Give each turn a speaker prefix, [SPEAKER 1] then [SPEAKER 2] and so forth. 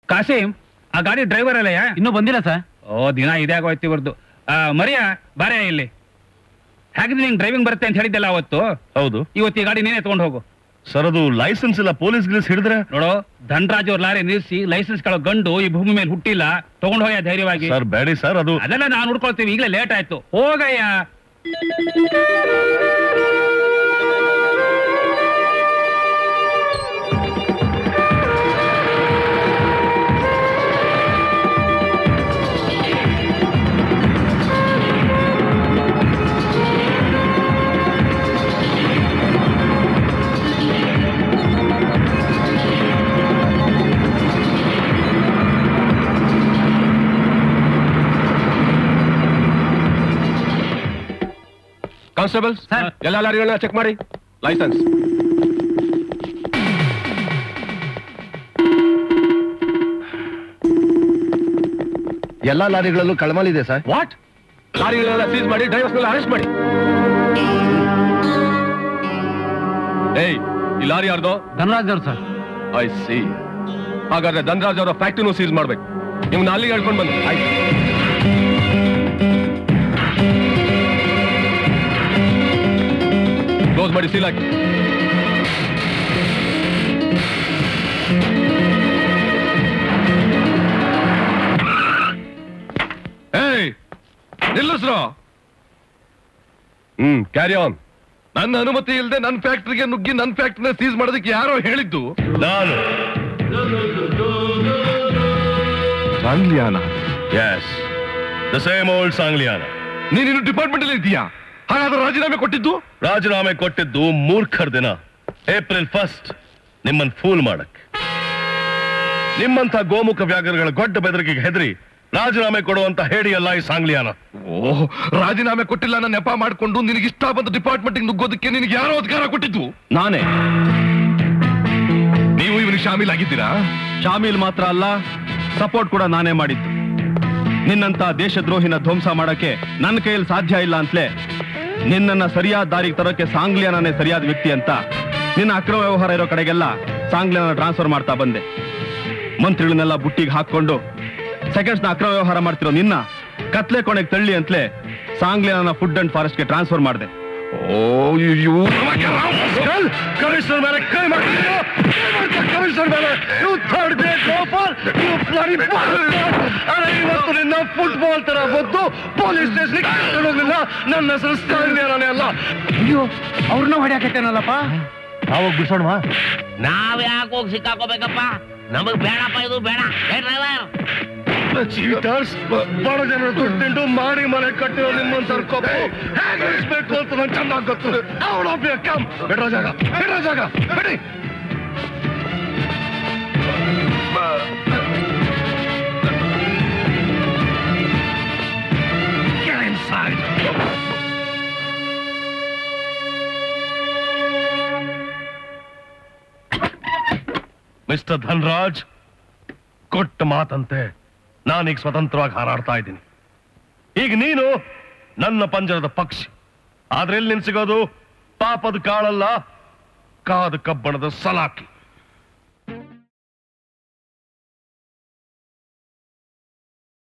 [SPEAKER 1] ಕಾಸಿಂ ಆ ಗಾಡಿ ಡ್ರೈವರ್ ಅಲ್ಲಯ್ಯ
[SPEAKER 2] ಇನ್ನೂ ಬಂದಿಲ್ಲ ಸರ್
[SPEAKER 1] ಓ ದಿನ ಇದೇ ಆಗೋಯ್ತು ಇವ್ರದ್ದು ಆ, ಮರಿಯಾ ಬಾರೇ ಇಲ್ಲಿ ಹಾಗಿದ್ರೆ ನಿಂಗೆ ಡ್ರೈವಿಂಗ್ ಬರುತ್ತೆ ಅಂತ ಹೇಳಿದ್ದಲ್ಲ ಅವತ್ತು
[SPEAKER 3] ಹೌದು
[SPEAKER 1] ಇವತ್ತು ಈ ಗಾಡಿ ನೀನೇ ತಗೊಂಡು ಹೋಗು
[SPEAKER 3] ಸರ್ ಅದು ಲೈಸೆನ್ಸ್ ಇಲ್ಲ ಪೊಲೀಸ್ ಗಿಲೀಸ್ ಹಿಡಿದ್ರೆ
[SPEAKER 1] ನೋಡು ಧನರಾಜ್ ಅವ್ರ ಲಾರಿ ನಿಲ್ಲಿಸಿ ಲೈಸೆನ್ಸ್ ಕಳೋ ಗಂಡು ಈ ಭೂಮಿ ಮೇಲೆ ಹುಟ್ಟಿಲ್ಲ ತಗೊಂಡು ಹೋಗ್ಯ ಧೈರ್ಯವಾಗಿ
[SPEAKER 3] ಸರ್ ಬೇಡಿ ಸರ್ ಅದು
[SPEAKER 1] ಅದೆಲ್ಲ ನಾವು ನೋಡ್ಕೊಳ್ತೀವಿ ಈಗಲೇ ಲೇಟ್ ಆಯ್ತು ಹೋಗಯ್ಯ
[SPEAKER 4] ಕಾನ್ಸ್ಟೇಬಲ್
[SPEAKER 2] ಸರ್.
[SPEAKER 4] ಎಲ್ಲ ಲಾರಿಗಳನ್ನ ಚೆಕ್ ಮಾಡಿ ಲೈಸೆನ್ಸ್
[SPEAKER 5] ಎಲ್ಲಾ ಲಾರಿಗಳಲ್ಲೂ ಕಳಮಲಿದೆ ಸರ್
[SPEAKER 4] ವಾಟ್ ಲಾರಿಗಳೆಲ್ಲ ಸೀಸ್ ಮಾಡಿ ಡ್ರೈವರ್ಸ್ನೆಲ್ಲ ಅರೆಸ್ಟ್ ಮಾಡಿ ಏಯ್ ಈ ಲಾರಿ ಯಾರ್ದು
[SPEAKER 2] ಧನರಾಜ್ ಅವ್ರು ಸರ್
[SPEAKER 4] ಐ ಸಿ ಹಾಗಾದ್ರೆ ಧನರಾಜ್ ಅವರ ಫ್ಯಾಕ್ಟ್ರಿನೂ ಸೀಸ್ ಮಾಡ್ಬೇಕು ನಿಮ್ನ ಅಲ್ಲಿಗೆ ಹೇಳ್ಕೊಂಡು ಬನ್ನಿ ಕ್ಲೋಸ್ ಮಾಡಿ ಸೀಲ್ ಹಾಕಿ ಏಯ್ ನಿಲ್ಲಿಸ್ರು ಹ್ಮ್ ಕ್ಯಾರಿ ಆನ್ ನನ್ನ ಅನುಮತಿ ಇಲ್ಲದೆ ನನ್ನ ಫ್ಯಾಕ್ಟ್ರಿಗೆ ನುಗ್ಗಿ ನನ್ನ ಫ್ಯಾಕ್ಟ್ರಿನ ಸೀಸ್ ಮಾಡೋದಕ್ಕೆ ಯಾರೋ ಹೇಳಿದ್ದು
[SPEAKER 3] ನಾನು
[SPEAKER 4] Sangliana
[SPEAKER 3] is the same old Sangliana
[SPEAKER 4] ನೀನಿನ್ನು ಡಿಪಾರ್ಟ್ಮೆಂಟ್ ಅಲ್ಲಿ ಇದೀಯಾ ಹಾಗಾದ್ರೆ ರಾಜೀನಾಮೆ ಕೊಟ್ಟಿದ್ದು
[SPEAKER 3] ರಾಜೀನಾಮೆ ಕೊಟ್ಟಿದ್ದು ಮೂರ್ಖರ್ ದಿನ ಏಪ್ರಿಲ್ ಫಸ್ಟ್ ನಿಮ್ಮನ್ ಫೂಲ್ ಮಾಡಕ್ ನಿಮ್ಮಂತ ಗೋಮುಖ ವ್ಯಾಘ್ರಗಳ ಗೊಡ್ಡ ಬೆದರಿಕೆಗೆ ಹೆದರಿ ರಾಜೀನಾಮೆ ಕೊಡುವಂತ ಹೇಡಿಯಲ್ಲ ಈ ಸಾಂಗ್ಲಿಯಾನ
[SPEAKER 4] ಓ ರಾಜೀನಾಮೆ ಕೊಟ್ಟಿಲ್ಲ ನನ್ನ ನೆಪ ಮಾಡ್ಕೊಂಡು ನಿನಗೆ ಇಷ್ಟ ಬಂದ ಡಿಪಾರ್ಟ್ಮೆಂಟ್ ನುಗ್ಗೋದಕ್ಕೆ ನಿನಗೆ ಯಾರೋ ಅಧಿಕಾರ ಕೊಟ್ಟಿದ್ದು
[SPEAKER 2] ನಾನೇ
[SPEAKER 4] ನೀವು ಇವನಿಗೆ ಶಾಮೀಲಾಗಿದ್ದೀರಾ
[SPEAKER 2] ಶಾಮೀಲ್ ಮಾತ್ರ ಅಲ್ಲ ಸಪೋರ್ಟ್ ಕೂಡ ನಾನೇ ಮಾಡಿದ್ದು ನಿನ್ನಂತ ದೇಶದ್ರೋಹಿನ ಧ್ವಂಸ ಮಾಡಕ್ಕೆ ನನ್ನ ಕೈಯಲ್ಲಿ ಸಾಧ್ಯ ಇಲ್ಲ ಅಂತಲೇ ನಿನ್ನನ್ನ ಸರಿಯಾದ ದಾರಿಗೆ ತರೋಕೆ ಸಾಂಗ್ಲಿಯಾನೇ ಸರಿಯಾದ ವ್ಯಕ್ತಿ ಅಂತ ನಿನ್ನ ಅಕ್ರಮ ವ್ಯವಹಾರ ಇರೋ ಕಡೆಗೆಲ್ಲ ಸಾಂಗ್ಲಿಯಾನ ಟ್ರಾನ್ಸ್ಫರ್ ಮಾಡ್ತಾ ಬಂದೆ ಮಂತ್ರಿಗಳನ್ನೆಲ್ಲ ಬುಟ್ಟಿಗೆ ಹಾಕೊಂಡು ಸೆಕೆಂಡ್ಸ್ ನ ಅಕ್ರಮ ವ್ಯವಹಾರ ಮಾಡ್ತಿರೋ ನಿನ್ನ ಕತ್ಲೆ ಕೊನೆಗೆ ತಳ್ಳಿ ಅಂತಲೇ ಸಾಂಗ್ಲಿಯಾನ ಫುಡ್ ಅಂಡ್ ಫಾರೆಸ್ಟ್ ಗೆ ಟ್ರಾನ್ಸ್ಫರ್ ಮಾಡಿದೆ
[SPEAKER 4] ಓ ಇವು
[SPEAKER 3] ಕಮಿಷನರ್ ಮೇಲೆ ಕೈ ಕಮಿಷನರ್ ಮೇಲೆ You third grade loafer, you bloody bastard! ಅರೆ, ಇವತ್ತು ನಿನ್ನ ಫುಟ್ಬಾಲ್ ತರ ಬಂದು ಪೊಲೀಸ್ ಸ್ಟೇಷನ್ ಹೋಗಿಲ್ಲ ನನ್ನ ಹೆಸರು ಸಾಂಗ್ಲಿಯಾನೇ ಅಲ್ಲ
[SPEAKER 2] ಅಯ್ಯೋ ಅವ್ರನ್ನ ಹೊಡ್ಯಾಕತ್ತೇನಲ್ಲಪ್ಪ
[SPEAKER 5] ಅವಾಗ ಬಿಸೋಣ
[SPEAKER 6] ನಾವ್ ಯಾಕೆ ಹೋಗಿ ಸಿಕ್ಕಾಕೋಬೇಕಪ್ಪ ನಮಗ್ ಬೇಡಪ್ಪ ಇದು ಬೇಡ ಏ ಡ್ರೈವರ್
[SPEAKER 3] ಚೀಟರ್ಸ್ ಬಡ ಜನರು ದುಡ್ಡು ತಿಂದು ಮಾಡಿ ಮನೆ ಕಟ್ಟಿರೋ ನಿಮ್ಮಂತ ಕೊಬ್ಬು ಹೇಗೆ ಇಳಿಸ್ಬೇಕು ಅಂತ ನಂಗೆ ಚೆನ್ನಾಗಿ ಗೊತ್ತು ಔಟ್ ಆಫ್ ಯರ್ ಕಮ್ ಬಿಡ್ರ ಜಾಗ ಬಿಡ್ರ ಜಾಗ ಬಿಡಿ Get inside. ಮಿಸ್ಟರ್ ಧನ್ರಾಜ್ ಕೊಟ್ಟ ಮಾತಂತೆ ನಾನೀಗ ಸ್ವತಂತ್ರವಾಗಿ ಹಾರಾಡ್ತಾ ಇದ್ದೀನಿ ಈಗ ನೀನು ನನ್ನ ಪಂಜರದ ಪಕ್ಷಿ ಆದ್ರೆ ಎಲ್ಲಿ ನಿನ್ ಸಿಗೋದು ಪಾಪದ ಕಾಳಲ್ಲ ಕಾದ ಕಬ್ಬಣದ ಸಲಾಕಿ